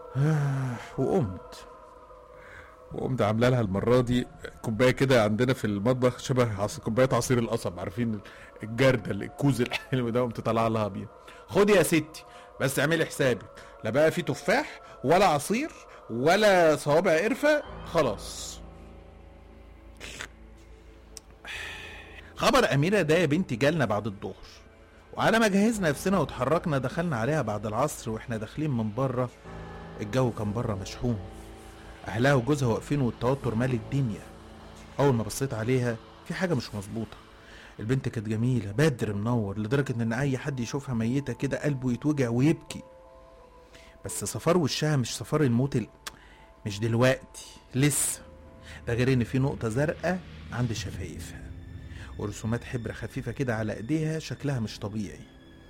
وقمت وقمت عامله لها المره دي كوبايه كده عندنا في المطبخ شبه عص... كوبايه عصير القصب عارفين الجرده اللي- الكوز الحلو ده قمت طالعه لها بيها خدي يا ستي بس اعملي حسابك لا بقى في تفاح ولا عصير ولا صوابع قرفه خلاص خبر أميرة ده يا بنتي جالنا بعد الظهر وعلى ما جهزنا نفسنا واتحركنا دخلنا عليها بعد العصر واحنا داخلين من بره الجو كان بره مشحون أهلها وجوزها واقفين والتوتر مال الدنيا أول ما بصيت عليها في حاجة مش مظبوطة البنت كانت جميلة بدر منور لدرجة إن أي حد يشوفها ميتة كده قلبه يتوجع ويبكي بس صفار وشها مش صفار الموت ال... مش دلوقتي لسه ده غير إن في نقطة زرقاء عند شفايفها ورسومات حبر خفيفة كده على ايديها شكلها مش طبيعي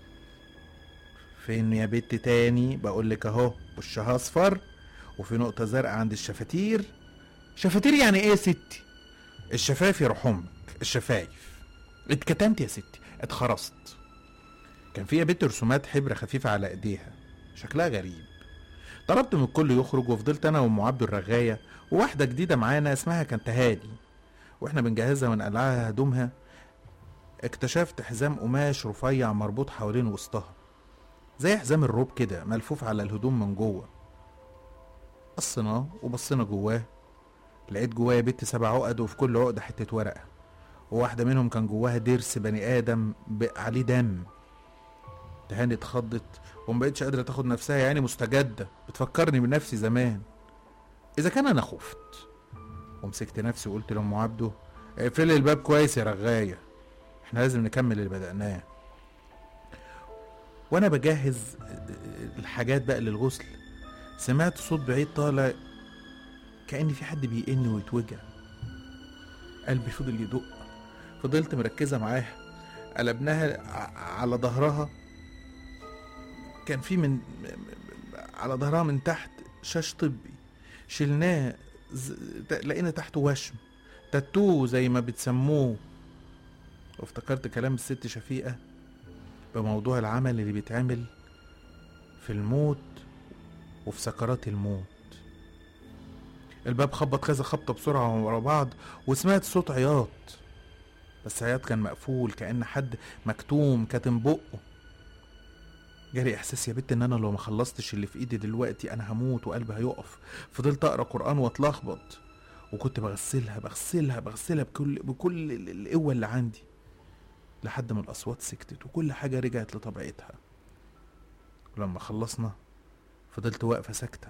فين يا بت تاني بقولك اهو وشها اصفر وفي نقطة زرقاء عند الشفاتير شفاتير يعني ايه يا ستي الشفايف يروح امك الشفايف اتكتمت يا ستي اتخرست كان فيها بنت رسومات حبر خفيفة على ايديها شكلها غريب طلبت من الكل يخرج وفضلت انا وام عبد الرغاية وواحدة جديدة معانا اسمها كانت هادي واحنا بنجهزها ونقلعها هدومها اكتشفت حزام قماش رفيع مربوط حوالين وسطها زي حزام الروب كده ملفوف على الهدوم من جوه قصيناه وبصينا جواه لقيت جواه يا بت سبع عقد وفي كل عقدة حتة ورقة وواحدة منهم كان جواها ضرس بني آدم ب- عليه دم تهاني اتخضت ومبقتش قادرة تاخد نفسها يعني مستجدة بتفكرني بنفسي زمان إذا كان أنا خفت ومسكت نفسي وقلت لأم عبده اقفلي الباب كويس يا رغاية احنا لازم نكمل اللي بدأناه وانا بجهز الحاجات بقى للغسل سمعت صوت بعيد طالع كأن في حد بيئن ويتوجع قلبي فضل يدق فضلت مركزة معاها قلبناها ع- على ظهرها كان في من على ظهرها من تحت شاش طبي شلناه ز... ت- لقينا تحته وشم تاتو زي ما بتسموه وافتكرت كلام الست شفيقة بموضوع العمل اللي بيتعمل في الموت وفي سكرات الموت الباب خبط كذا خبطة بسرعة ورا بعض وسمعت صوت عياط بس عياط كان مقفول كأن حد مكتوم كاتم بقه جالي احساس يا بت ان انا لو ما خلصتش اللي في ايدي دلوقتي انا هموت وقلبي هيقف فضلت اقرا قران واتلخبط وكنت بغسلها بغسلها بغسلها بكل بكل ال- القوه اللي عندي لحد ما الاصوات سكتت وكل حاجه رجعت لطبيعتها ولما خلصنا فضلت واقفه ساكته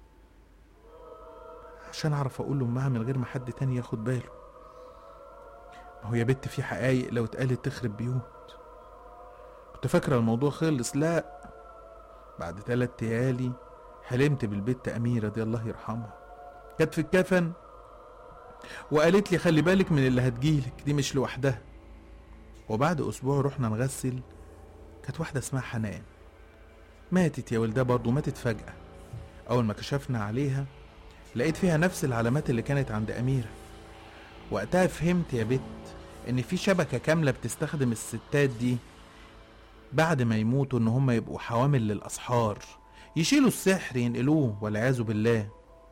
عشان اعرف اقول لامها من غير ما حد تاني ياخد باله ما هو يا بت في حقايق لو اتقالت تخرب بيوت كنت فاكرة الموضوع خلص لا بعد تلات ليالي حلمت بالبت أميرة دي الله يرحمها كانت في الكفن وقالت لي خلي بالك من اللي هتجيلك دي مش لوحدها وبعد أسبوع رحنا نغسل كانت واحدة اسمها حنان ماتت يا ولدها برضه ماتت فجأة أول ما كشفنا عليها لقيت فيها نفس العلامات اللي كانت عند أميرة وقتها فهمت يا بت إن في شبكة كاملة بتستخدم الستات دي بعد ما يموتوا ان هم يبقوا حوامل للاسحار يشيلوا السحر ينقلوه والعياذ بالله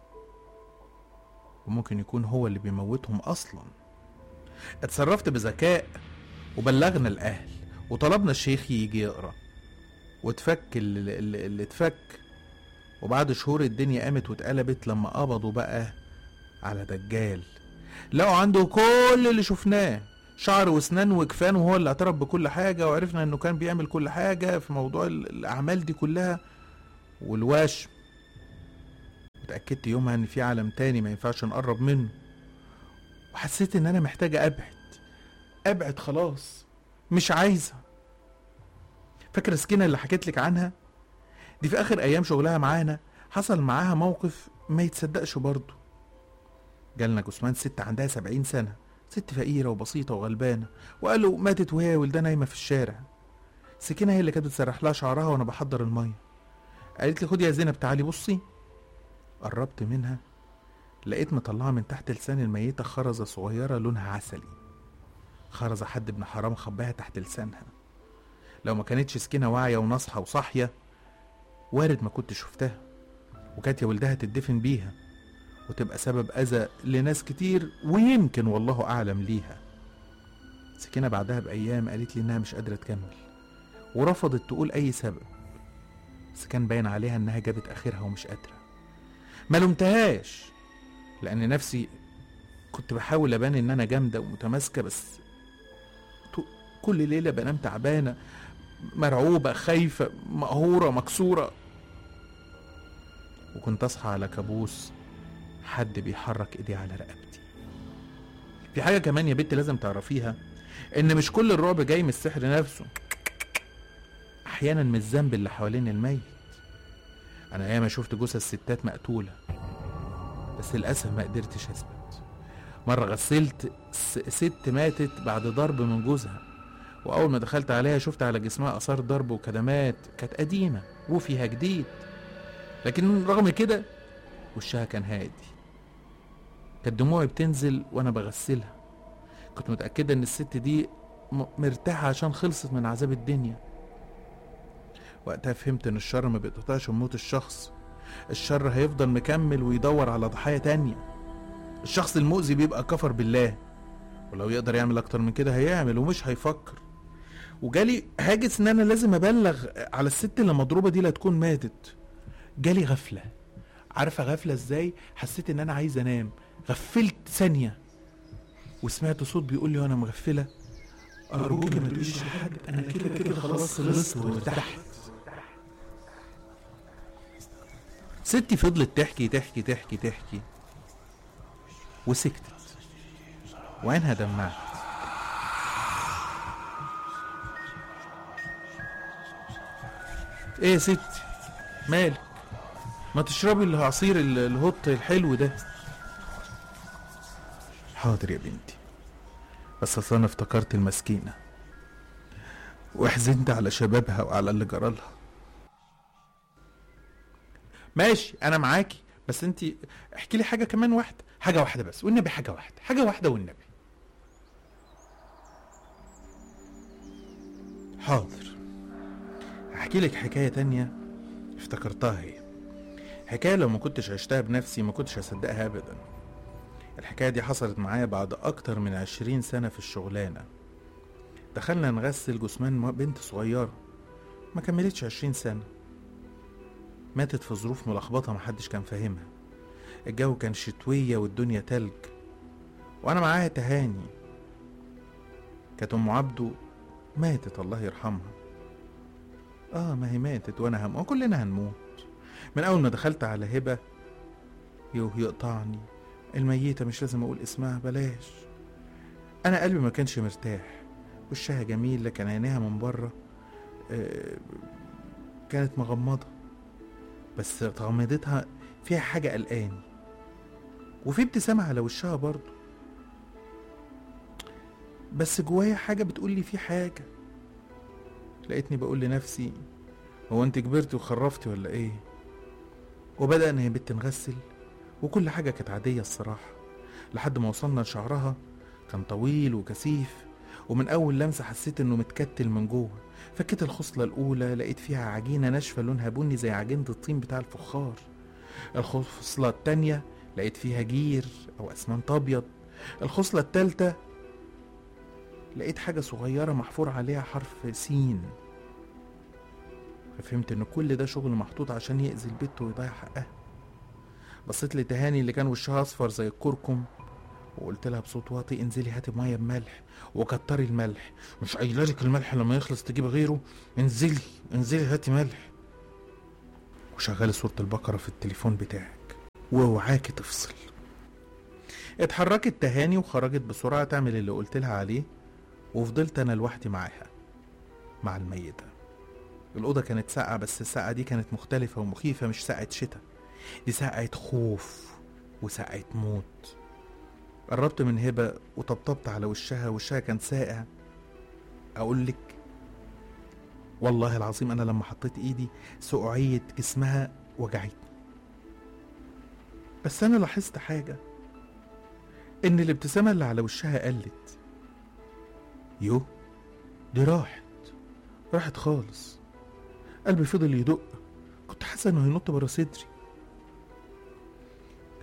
وممكن يكون هو اللي بيموتهم اصلا اتصرفت بذكاء وبلغنا الاهل وطلبنا الشيخ يجي يقرا واتفك اللي, اللي, اللي اتفك وبعد شهور الدنيا قامت واتقلبت لما قبضوا بقى على دجال لقوا عنده كل اللي شفناه شعر واسنان وكفان وهو اللي اعترف بكل حاجه وعرفنا انه كان بيعمل كل حاجه في موضوع ال- الاعمال دي كلها والوشم اتاكدت يومها ان في عالم تاني ما ينفعش نقرب منه وحسيت ان انا محتاجه ابعد ابعد خلاص مش عايزه فاكره سكينه اللي حكيت لك عنها دي في اخر ايام شغلها معانا حصل معاها موقف ما يتصدقش برضه جالنا جثمان ست عندها سبعين سنه ست فقيرة وبسيطة وغلبانة وقالوا ماتت وهي ولدها نايمة في الشارع سكينة هي اللي كانت بتسرح لها شعرها وانا بحضر المية قالت لي خدي يا زينب تعالي بصي قربت منها لقيت مطلعة من تحت لسان الميتة خرزة صغيرة لونها عسلي خرزة حد ابن حرام خباها تحت لسانها لو ما كانتش سكينة واعية وناصحة وصاحية وارد ما كنت شفتها وكانت يا ولدها تدفن بيها وتبقى سبب أذى لناس كتير ويمكن والله أعلم ليها سكينة بعدها بأيام قالت لي إنها مش قادرة تكمل ورفضت تقول أي سبب بس كان باين عليها إنها جابت آخرها ومش قادرة ما لومتهاش لأن نفسي كنت بحاول أبان إن أنا جامدة ومتماسكة بس ط- كل ليلة بنام تعبانة مرعوبة خايفة مقهورة مكسورة وكنت أصحى على كابوس حد بيحرك إيديه على رقبتي في حاجة كمان يا بنت لازم تعرفيها إن مش كل الرعب جاي من السحر نفسه أحيانا من الذنب اللي حوالين الميت أنا ياما شفت جثث ستات مقتولة بس للأسف ما قدرتش أثبت مرة غسلت س- ست ماتت بعد ضرب من جوزها وأول ما دخلت عليها شفت على جسمها آثار ضرب وكدمات كانت قديمة وفيها جديد لكن رغم كده وشها كان هادي كانت دموعي بتنزل وأنا بغسلها كنت متأكدة إن الست دي م- مرتاحة عشان خلصت من عذاب الدنيا وقتها فهمت إن الشر ما بيقطعش موت الشخص الشر هيفضل مكمل ويدور على ضحايا تانية الشخص المؤذي بيبقى كفر بالله ولو يقدر يعمل اكتر من كده هيعمل ومش هيفكر وجالي هاجس ان انا لازم ابلغ على الست اللي مضروبه دي لا تكون ماتت جالي غفله عارفه غفله ازاي حسيت ان انا عايز انام غفلت ثانيه وسمعت صوت بيقول لي وانا مغفله ارجوك ما تقوليش لحد انا كده كده خلاص خلصت وارتحت ستي فضلت تحكي تحكي تحكي تحكي وسكتت وعينها دمعت ايه يا ستي مالك ما تشربي العصير ال- الهوت الحلو ده حاضر يا بنتي بس اصل انا افتكرت المسكينه وحزنت على شبابها وعلى اللي جرالها ماشي انا معاكي بس انت احكي لي حاجه كمان واحده حاجه واحده بس والنبي حاجه واحده حاجه واحده والنبي حاضر هحكي لك حكايه تانية افتكرتها هي حكايه لو ما كنتش عشتها بنفسي ما كنتش هصدقها ابدا الحكايه دي حصلت معايا بعد اكتر من عشرين سنه في الشغلانه دخلنا نغسل جثمان بنت صغيره ما كملتش عشرين سنه ماتت في ظروف ملخبطة محدش كان فاهمها الجو كان شتوية والدنيا تلج وأنا معاها تهاني كانت أم عبده ماتت الله يرحمها آه ما هي ماتت وأنا هم وكلنا هنموت من أول ما دخلت على هبة يوه يقطعني الميتة مش لازم أقول اسمها بلاش أنا قلبي ما كانش مرتاح وشها جميل لكن عينيها من بره آه كانت مغمضة بس غمضتها فيها حاجة قلقاني وفي ابتسامة على وشها برضه بس جوايا حاجة بتقول لي في حاجة لقيتني بقول لنفسي هو انت كبرتي وخرفتي ولا ايه وبدأنا يا بنت نغسل وكل حاجة كانت عادية الصراحة لحد ما وصلنا لشعرها كان طويل وكثيف ومن أول لمسة حسيت إنه متكتل من جوه فكيت الخصلة الأولى لقيت فيها عجينة ناشفة لونها بني زي عجينة الطين بتاع الفخار الخصلة التانية لقيت فيها جير أو أسمنت أبيض الخصلة التالتة لقيت حاجة صغيرة محفور عليها حرف سين ففهمت إن كل ده شغل محطوط عشان يأذي البت ويضيع حقها بصيت لتهاني اللي كان وشها أصفر زي الكركم وقلت لها بصوت واطي انزلي هاتي ميه بملح وكتري الملح مش قايله لك الملح لما يخلص تجيب غيره انزلي انزلي هاتي ملح وشغلي صورة البقرة في التليفون بتاعك واوعاكي تفصل اتحركت تهاني وخرجت بسرعة تعمل اللي قلت لها عليه وفضلت أنا لوحدي معاها مع الميتة الأوضة كانت ساقعة بس الساقعة دي كانت مختلفة ومخيفة مش ساقعة شتا دي ساقعة خوف وساقعة موت قربت من هبة وطبطبت على وشها وشها كان ساقع أقول لك والله العظيم أنا لما حطيت إيدي سقعية جسمها وجعتني بس أنا لاحظت حاجة إن الابتسامة اللي على وشها قلت يو دي راحت راحت خالص قلبي فضل يدق كنت حاسة إنه هينط برا صدري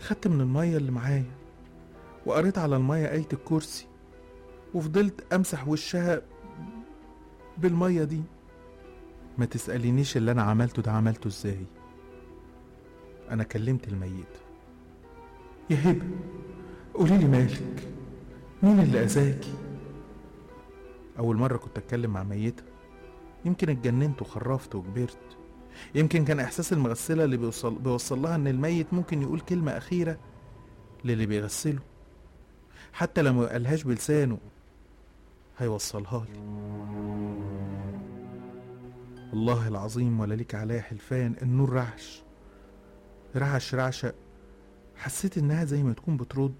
خدت من المية اللي معايا وقريت على المية آية الكرسي وفضلت أمسح وشها بالمية دي ما تسألينيش اللي أنا عملته ده عملته إزاي أنا كلمت الميت يا هبة قولي لي مالك مين اللي أذاكي أول مرة كنت أتكلم مع ميتة يمكن اتجننت وخرفت وكبرت يمكن كان إحساس المغسلة اللي بيوصل, بيوصل لها إن الميت ممكن يقول كلمة أخيرة للي بيغسله حتى لو ما قالهاش بلسانه هيوصلها لي والله العظيم ولا ليك عليا حلفان النور رعش رعش رعشة حسيت انها زي ما تكون بترد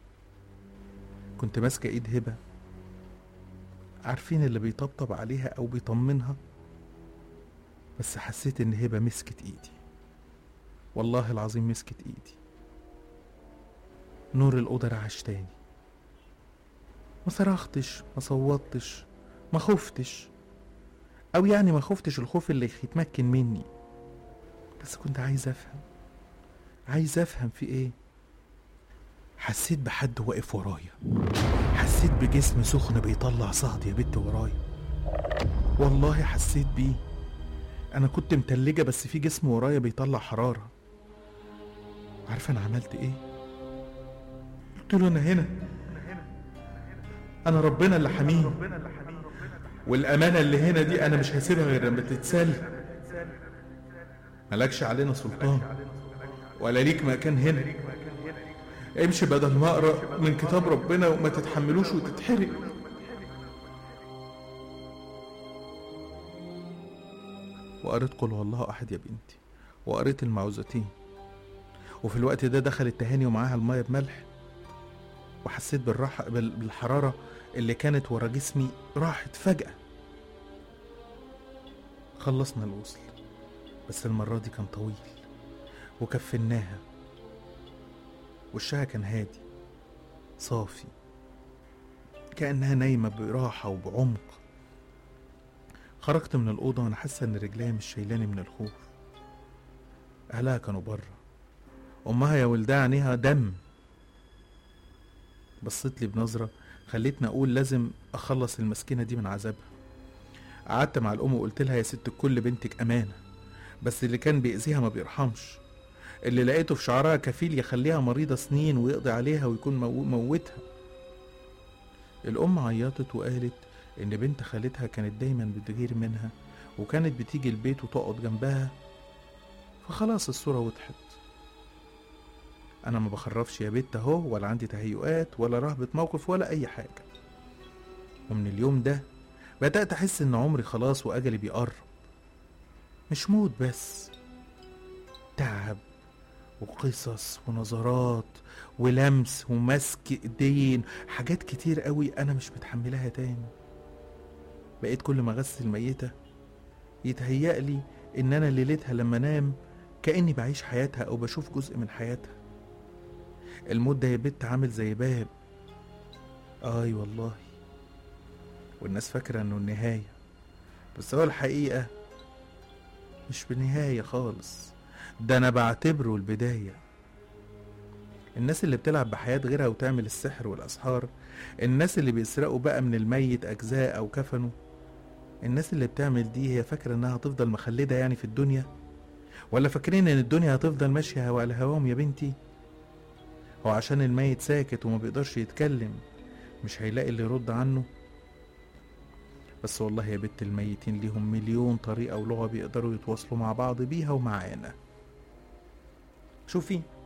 كنت ماسكة ايد هبة عارفين اللي بيطبطب عليها او بيطمنها بس حسيت ان هبة مسكت ايدي والله العظيم مسكت ايدي نور الأوضة رعش تاني ما صرختش ما صوتش ما خفتش او يعني ما خفتش الخوف اللي يتمكن مني بس كنت عايز افهم عايز افهم في ايه حسيت بحد واقف ورايا حسيت بجسم سخن بيطلع صهد يا بنت ورايا والله حسيت بيه انا كنت متلجة بس في جسم ورايا بيطلع حرارة عارفة انا عملت ايه قلت له انا هنا انا ربنا اللي حميه والامانة اللي هنا دي انا مش هسيبها غير لما تتسال ملكش علينا سلطان ولا ليك مكان هنا امشي بدل ما اقرا من كتاب ربنا وما تتحملوش وتتحرق وقريت قل هو الله احد يا بنتي وقريت المعوذتين وفي الوقت ده دخلت تهاني ومعاها الميه بملح وحسيت بالراحه بال- بالحراره اللي كانت ورا جسمي راحت فجاه خلصنا الوصل بس المره دي كان طويل وكفناها وشها كان هادي صافي كأنها نايمة براحة وبعمق خرجت من الأوضة وأنا حاسة إن رجليا مش شايلاني من الخوف أهلها كانوا بره أمها يا ولدها عينيها دم بصيت لي بنظرة خلتني أقول لازم أخلص المسكينة دي من عذابها قعدت مع الأم وقلت لها يا ست الكل بنتك أمانة بس اللي كان بيأذيها ما بيرحمش اللي لقيته في شعرها كفيل يخليها مريضة سنين ويقضي عليها ويكون مو- موتها الأم عيطت وقالت إن بنت خالتها كانت دايما بتغير منها وكانت بتيجي البيت وتقعد جنبها فخلاص الصورة وضحت أنا ما بخرفش يا بت أهو ولا عندي تهيؤات ولا رهبة موقف ولا أي حاجة ومن اليوم ده بدأت أحس إن عمري خلاص وأجلي بيقرب مش موت بس تعب وقصص ونظرات ولمس ومسك ايدين حاجات كتير قوي انا مش متحملها تاني بقيت كل ما اغسل ميتة يتهيأ لي ان انا ليلتها لما انام كأني بعيش حياتها او بشوف جزء من حياتها الموت ده يا بت عامل زي باب اي والله والناس فاكرة انه النهاية بس هو الحقيقة مش بنهاية خالص ده انا بعتبره البداية الناس اللي بتلعب بحياة غيرها وتعمل السحر والأسحار الناس اللي بيسرقوا بقى من الميت أجزاء أو كفنه الناس اللي بتعمل دي هي فاكرة إنها هتفضل مخلدة يعني في الدنيا ولا فاكرين إن الدنيا هتفضل ماشية على هواهم يا بنتي هو عشان الميت ساكت وما بيقدرش يتكلم مش هيلاقي اللي يرد عنه بس والله يا بنت الميتين ليهم مليون طريقة ولغة بيقدروا يتواصلوا مع بعض بيها ومعانا شوفي